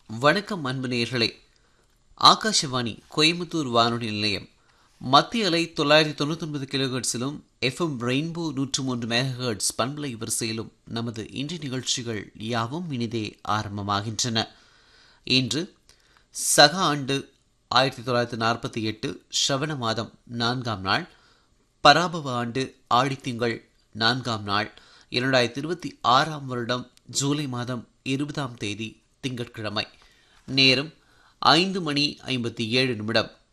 வணக்கம் அன்பு நேயர்களே ஆகாஷவாணி கோயம்புத்தூர் வானொலி நிலையம் மத்திய அலை தொள்ளாயிரத்தி தொண்ணூத்தொன்பது கிலோஹெர்ட்ஸிலும் எஃப்எம் ரெயின்போ நூற்று மூன்று மெகாஹெர்ட்ஸ் பண்பலை வரிசையிலும் நமது இன்றைய நிகழ்ச்சிகள் யாவும் இனிதே ஆரம்பமாகின்றன இன்று சக ஆண்டு ஆயிரத்தி தொள்ளாயிரத்தி நாற்பத்தி எட்டு ஸ்ரவண மாதம் நான்காம் நாள் பராபவ ஆண்டு ஆடித்திங்கள் நான்காம் நாள் இரண்டாயிரத்தி இருபத்தி ஆறாம் வருடம் ஜூலை மாதம் இருபதாம் தேதி திங்கட்கிழமை நேரம் ஐந்து மணி ஐம்பத்தி ஏழு நிமிடம்